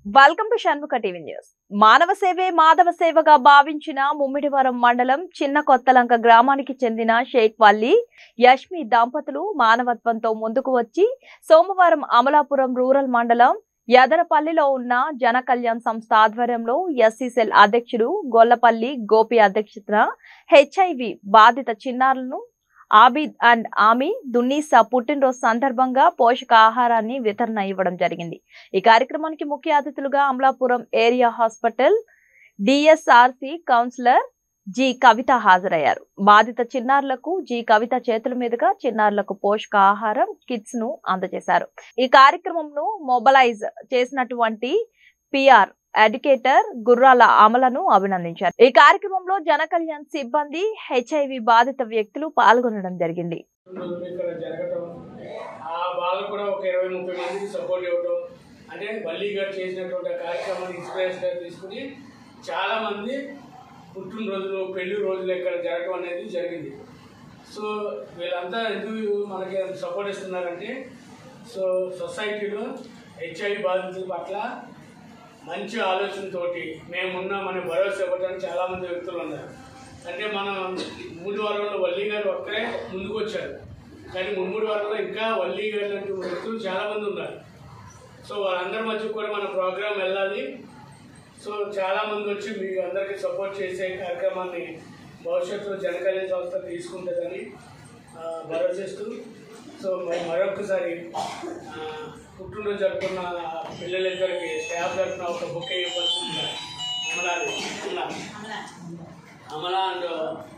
welcome to Shanmukha TV news మానవ సేవే మాధవ సేవగా భావించిన ముమ్మిడివరం మండలం చిన్న కొత్తలంక గ్రామానికి చెందిన షేక్ వల్లి యష్మి దంపతులు మానవత్వంతో ముందుకు వచ్చి సోమవారం అమలాపురం రూరల్ మండలం యదరపల్లిలో ఉన్న జన కళ్యాణ్ సంస్థ ఆధ్వర్యంలో ఎస్సీసెల్ అధ్యక్షుడు గొల్లపల్లి గోపి అధ్యక్షతన హెచ్ఐవి బాధిత చిన్నారులను ఆబిద్ అండ్ ఆమీ దున్నీసా పుట్టినరోజు సందర్భంగా పోషకాహారాన్ని వితరణ ఇవ్వడం జరిగింది ఈ కార్యక్రమానికి ముఖ్య అతిథులుగా Amalapuram area hospital DSRC counsellor G Kavitha హాజరయ్యారు బాధిత చిన్నారులకు జి కవిత చేతుల మీదుగా చిన్నారులకు పోషకాహారం కిట్స్ ను అందజేశారు ఈ కార్యక్రమంను మొబలైజ్ చేసినటువంటి పిఆర్ ఎడ్యుకేటర్ గుర్రాల అమలను అభినందించారు ఈ కార్యక్రమంలో జన కళ్యాణ్ సిబ్బంది హెచ్ఐవి బాధిత వ్యక్తులు పాల్గొనడం జరిగింది రోజులు ఇక్కడ జరగటం ఆ వాళ్ళకు కూడా ఒక ఇరవై ముప్పై మందికి సపోర్ట్ ఇవ్వటం అంటే వల్లి గారు చేసినటువంటి ఆ కార్యక్రమాన్ని ఇన్స్పిరేషన్గా తీసుకుని చాలా మంది పుట్టినరోజులు పెళ్లి రోజులు ఇక్కడ జరగటం అనేది జరిగింది సో వీళ్ళంతా ఎందుకు మనకి సపోర్ట్ ఇస్తున్నారంటే సో సొసైటీలో హెచ్ఐవి బాధితుల పట్ల మంచి ఆలోచనతోటి మేమున్నామని భరోసా ఇవ్వడానికి చాలామంది వ్యక్తులు ఉన్నారు అంటే మనం మూడు వారంలో వల్లి గారు ఒక్కరే ముందుకు వచ్చారు కానీ ముమ్మడి వారంలో ఇంకా వల్లి గారు లాంటి వ్యక్తులు చాలామంది ఉన్నారు సో వాళ్ళందరి మధ్య కూడా మన ప్రోగ్రాం వెళ్ళాలి సో చాలామంది వచ్చి మీ అందరికీ సపోర్ట్ చేసే కార్యక్రమాన్ని భవిష్యత్తులో జనకళ్యాణ సంస్థ తీసుకుంటుందని ఆ, భరోసిస్తూ సో మరి మరొకసారి ఆ, పుట్టినరోజు జరుపుకున్న పిల్లలిద్దరికి స్టాఫ్ తరఫున ఒక బుక్ ఇవ్వాల్సింది అమలాది అమలా అమలా అండ్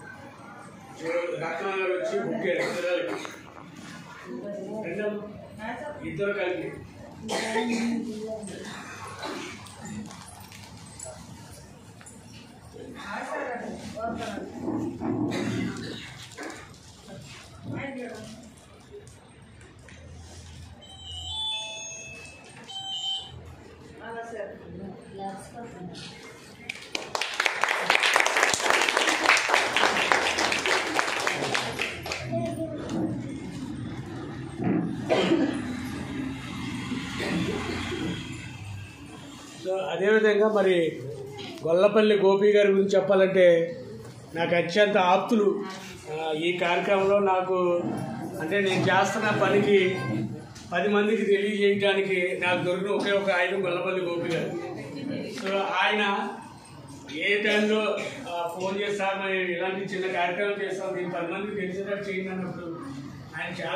రత్న గారు వచ్చి బుక్ పిల్లలకి రెండు ఇద్దరు కలిపి సో అదేవిధంగా మరి గొల్లపల్లి గోపి గారి గురించి చెప్పాలంటే నాకు అత్యంత ఆప్తులు ఆ, ఈ కార్యక్రమంలో నాకు అంటే నేను చేస్తున్న పనికి పది మందికి తెలియజేయడానికి నాకు దొరికిన ఒకే ఒక ఆయన గొల్లపల్లి గోపి గారు సో ఆయన ఏ టైంలో ఆ, ఫోన్ చేస్తాను ఇలాంటి చిన్న కార్యక్రమం చేస్తాం దీన్ని పది మందికి తెలిసేటట్టు చేయండి అన్నప్పుడు ఆయన చాలా